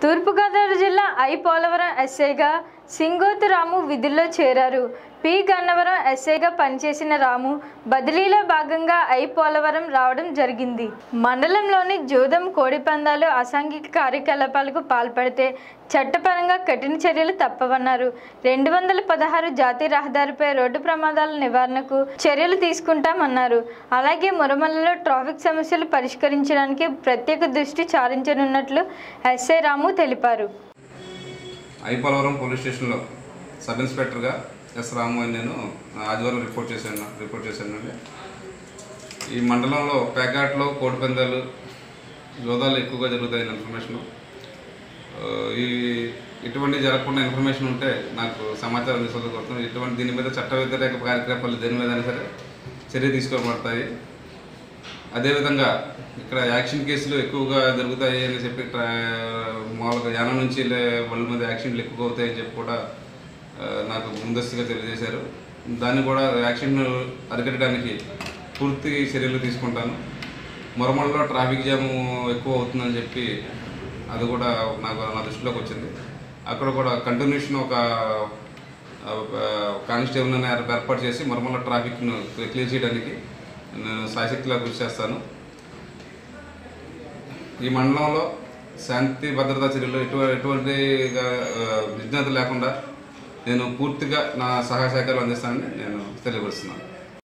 తూర్పుగోదావరి జిల్లా ఐ పోలవరం ఎస్ఐగా సింగోతు రాము విధుల్లో చేరారు పి గన్నవరం ఎస్ఐగా పనిచేసిన రాము బదిలీలో భాగంగా ఐ పోలవరం రావడం జరిగింది మండలంలోని జూదం కోడి పందాలు అసాంఘిక కార్యకలాపాలకు పాల్పడితే చట్టపరంగా కఠిన చర్యలు తప్పవన్నారు రెండు వందల పదహారు జాతీయ రహదారిపై రోడ్డు ప్రమాదాల నివారణకు చర్యలు తీసుకుంటామన్నారు అలాగే మురమల్లలో ట్రాఫిక్ సమస్యలు పరిష్కరించడానికి ప్రత్యేక దృష్టి సారించనున్నట్లు ఎస్ఐ రాము తెలిపారు ఐపోలవరం పోలీస్ స్టేషన్లో సబ్ ఇన్స్పెక్టర్గా ఎస్ రాము అని నేను ఆదివారం రిపోర్ట్ చేశాను రిపోర్ట్ చేశానండి ఈ మండలంలో పేకాట్లో కోడిపందాలు జోదాలు ఎక్కువగా జరుగుతాయని ఇన్ఫర్మేషన్ ఈ ఇటువంటి జరగకుండా ఇన్ఫర్మేషన్ ఉంటే నాకు సమాచారం తీసుకోగలుగుతాం ఇటువంటి దీని మీద చట్ట వ్యతిరేక కార్యకలాపాలు దేని మీద అయినా సరే చర్య తీసుకోబడతాయి అదేవిధంగా ఇక్కడ యాక్షన్ కేసులు ఎక్కువగా జరుగుతాయి అని చెప్పి ట్రా- మామూలుగా యానం నుంచి వెళ్ళే వాళ్ళ మీద యాక్షన్లు ఎక్కువ అవుతాయని చెప్పి కూడా ఆ, నాకు ముందస్తుగా తెలియజేశారు దాన్ని కూడా యాక్షన్ అరికట్టడానికి పూర్తి చర్యలు తీసుకుంటాను మొరమల్లో ట్రాఫిక్ జాము ఎక్కువ అవుతుందని చెప్పి అది కూడా నాకు నా దృష్టిలోకి వచ్చింది అక్కడ కూడా కంటిన్యూషన్ ఒక కానిస్టేబుల్ ఏర్పాటు చేసి మొరమల్ల ట్రాఫిక్ను క్లియర్ చేయడానికి నేను సాయశక్తిలా కృషి చేస్తాను ఈ మండలంలో శాంతి భద్రతా చర్యలు ఎటు ఎటువంటి ఆ, విఘ్నత లేకుండా నేను పూర్తిగా నా సహాయ సహకారాలు అందిస్తానని నేను తెలియపరుస్తున్నాను